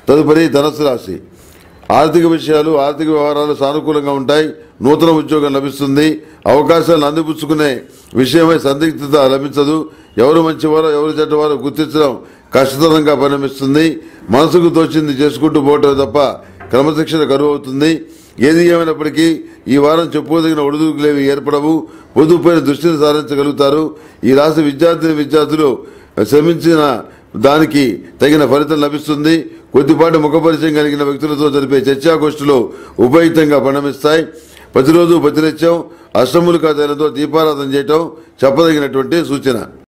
తదుపరి ధనస్సు రాశి ఆర్థిక విషయాలు ఆర్థిక వ్యవహారాలు సానుకూలంగా ఉంటాయి నూతన ఉద్యోగం లభిస్తుంది అవకాశాలను అందిపుచ్చుకునే విషయమై సందిగ్ధత లభించదు ఎవరు మంచివారో ఎవరు చెడ్డవారో గుర్తించడం కష్టతరంగా పరిణమిస్తుంది మనసుకు తోచింది చేసుకుంటూ పోవటం తప్ప క్రమశిక్షణ కరువు అవుతుంది ఏది ఏమైనప్పటికీ ఈ వారం చెప్పుకోదగిన ఒడిదుడుకులేవి ఏర్పడవు పొదుపుపైన దృష్టిని సారించగలుగుతారు ఈ రాశి విద్యార్థి విద్యార్థులు శ్రమించిన దానికి తగిన ఫలితం లభిస్తుంది కొద్దిపాటి ముఖపరిచయం కలిగిన వ్యక్తులతో జరిపే చర్చాగోష్ఠులు ఉపయుక్తంగా పరిణమిస్తాయి ప్రతిరోజు ప్రతినిత్యం అష్టములు కాతలతో దీపారాధన చేయటం చెప్పదగినటువంటి సూచన